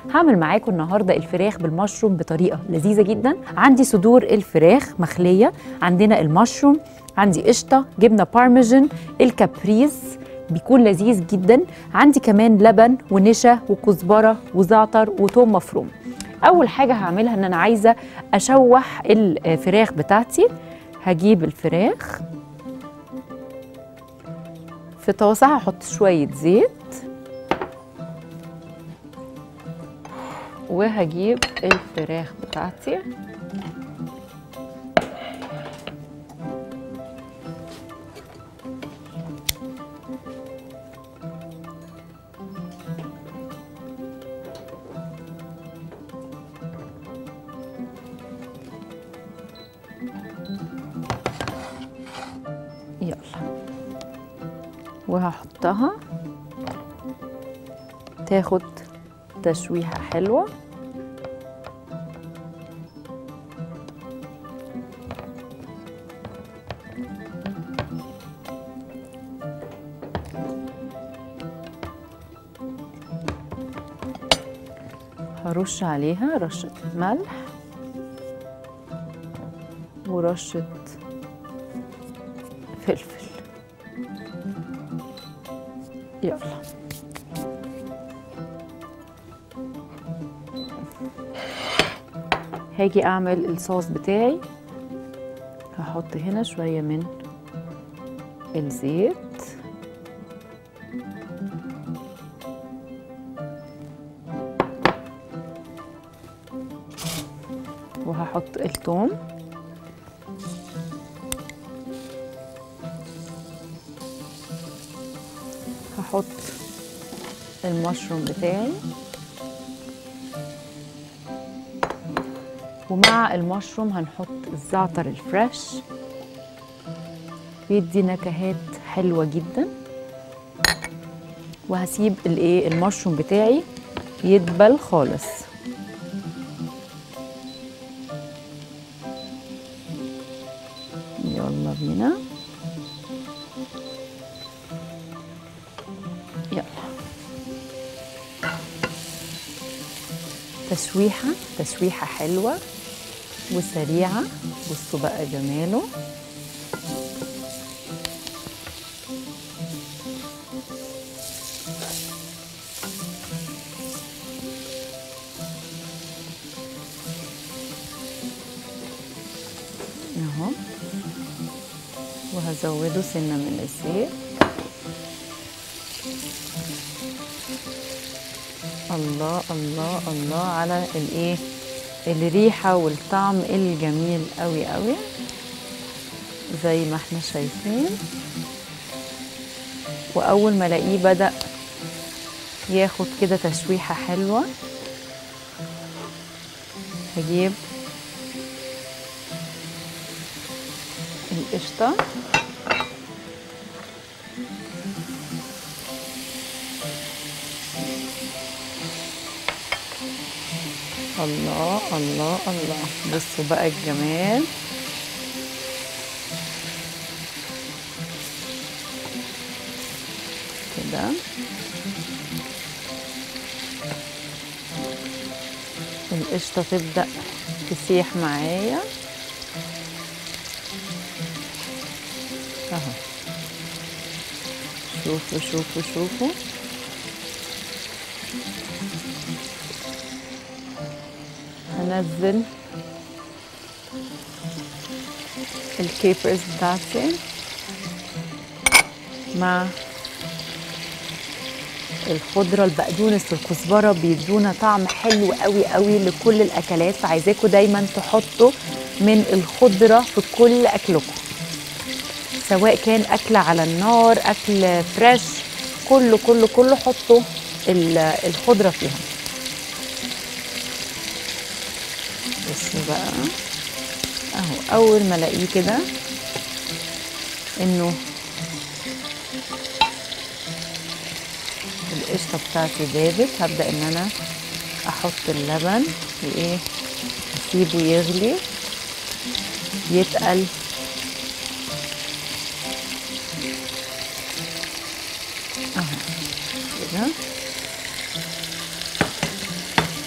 هعمل معاكم النهارده الفراخ بالمشروم بطريقه لذيذه جدا عندي صدور الفراخ مخليه عندنا المشروم عندي قشطه جبنه بارميجان الكابريز بيكون لذيذ جدا عندي كمان لبن ونشا وكزبره وزعتر وتوم مفروم اول حاجه هعملها ان انا عايزه اشوح الفراخ بتاعتي هجيب الفراخ في طاسه هحط شويه زيت وهجيب الفراخ بتاعتي يلا وهحطها تاخد تشويحة حلوة هرش عليها رشة ملح ورشة فلفل يلا هاجي اعمل الصوص بتاعي هحط هنا شويه من الزيت وهحط الثوم هحط المشروم بتاعي ومع المشروم هنحط الزعتر الفريش بيدي نكهات حلوة جدا وهسيب الايه المشروم بتاعي يدبل خالص يلا بينا يلا تشويحة تشويحة حلوة وسريعة بصوا بقى جماله اهو وهزوده سنة من الزيت الله الله الله على الايه الريحه والطعم الجميل قوي قوي زي ما احنا شايفين واول ما الاقيه بدا ياخد كده تشويحه حلوه هجيب القشطه الله الله الله بصوا بقى الجمال كده القشطة تبدأ تسيح معايا اهو شوفوا شوفوا شوفوا هنزل الكيبرز بتاعتي مع الخضرة البقدونس والكزبرة بيدونا طعم حلو قوي قوي لكل الأكلات فعايزاكم دايما تحطوا من الخضرة في كل أكلكم سواء كان أكل على النار أكل فريش كله كله كله حطوا الخضرة فيها بصوا بقى اهو اول ما الاقيه كده انه القشطه بتاعتي دابت هبدا ان انا احط اللبن وايه اسيبه يغلي يتقل اهو كده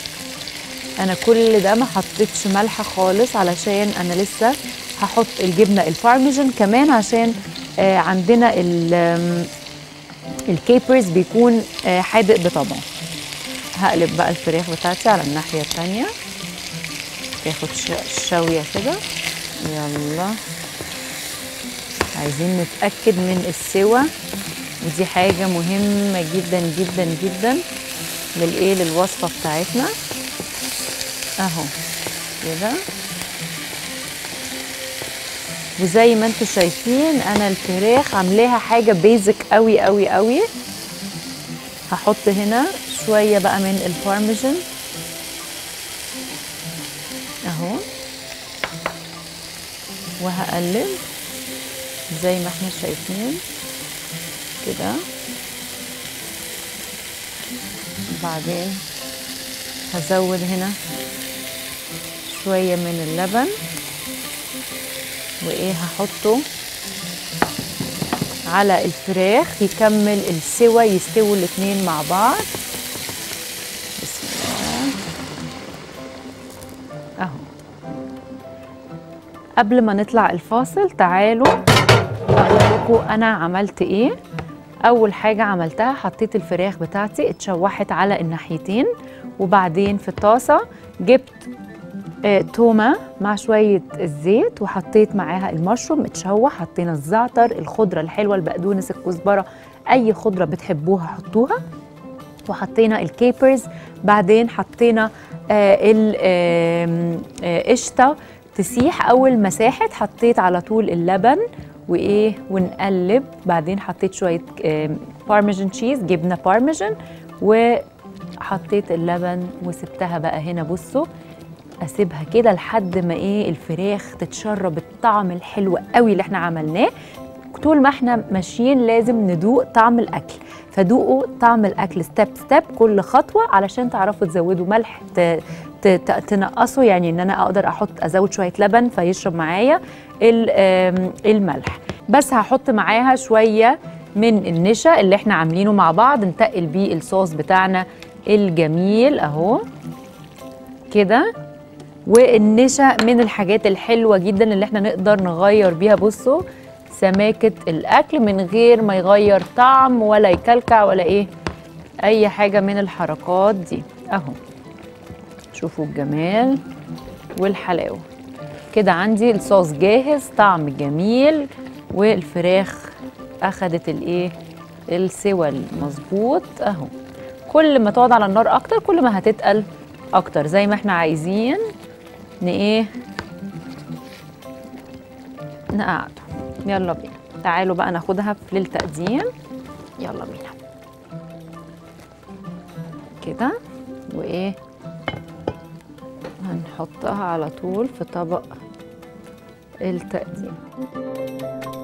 انا كل ده ما حطيتش ملح خالص علشان انا لسه هحط الجبنه البارميجان كمان عشان آه عندنا ال- آم، الكيبرز بيكون آه حادق بطبعه هقلب بقى الفراخ بتاعتي على الناحيه التانيه تاخد ش- شويه كده يلا عايزين نتاكد من السوى ودي حاجه مهمه جدا جدا جدا للايه للوصفه بتاعتنا اهو كده وزي ما انتم شايفين انا الفراخ عاملاها حاجه بيزك قوي قوي قوي هحط هنا شويه بقى من البارميجان اهو وهقلب زي ما احنا شايفين كده بعدين هزود هنا شوية من اللبن وايه هحطه على الفراخ يكمل السوى يستووا الاتنين مع بعض بسم الله اهو قبل ما نطلع الفاصل تعالوا اقول لكم انا عملت ايه اول حاجه عملتها حطيت الفراخ بتاعتي اتشوحت على الناحيتين وبعدين في الطاسه جبت آه، تومه مع شويه الزيت وحطيت معاها المشروم اتشوح حطينا الزعتر الخضره الحلوه البقدونس الكزبره اي خضره بتحبوها حطوها وحطينا الكيبرز بعدين حطينا آه القشطه تسيح اول ما ساحت حطيت على طول اللبن وايه ونقلب بعدين حطيت شويه بارميجان تشيز جبنه بارميجان وحطيت اللبن وسبتها بقى هنا بصوا اسيبها كده لحد ما ايه الفراخ تتشرب الطعم الحلو قوي اللي احنا عملناه طول ما احنا ماشيين لازم ندوق طعم الاكل فدوقوا طعم الاكل ستيب ستيب كل خطوه علشان تعرفوا تزودوا ملح ت- ت- ت- تنقصوا يعني ان انا اقدر احط ازود شويه لبن فيشرب معايا ال- آم، الملح بس هحط معاها شويه من النشا اللي احنا عاملينه مع بعض نتقل بيه الصوص بتاعنا الجميل اهو كده والنشا من الحاجات الحلوه جدا اللي احنا نقدر نغير بيها بصوا سماكه الاكل من غير ما يغير طعم ولا يكلكع ولا ايه اي حاجه من الحركات دي اهو شوفوا الجمال والحلاوه كده عندي الصوص جاهز طعم جميل والفراخ اخدت الايه السوى المظبوط اهو كل ما تقعد على النار اكتر كل ما هتتقل اكتر زي ما احنا عايزين ن ايه نقعده يلا بينا تعالوا بقى ناخدها في للتقديم يلا بينا كده وايه هنحطها على طول في طبق التقديم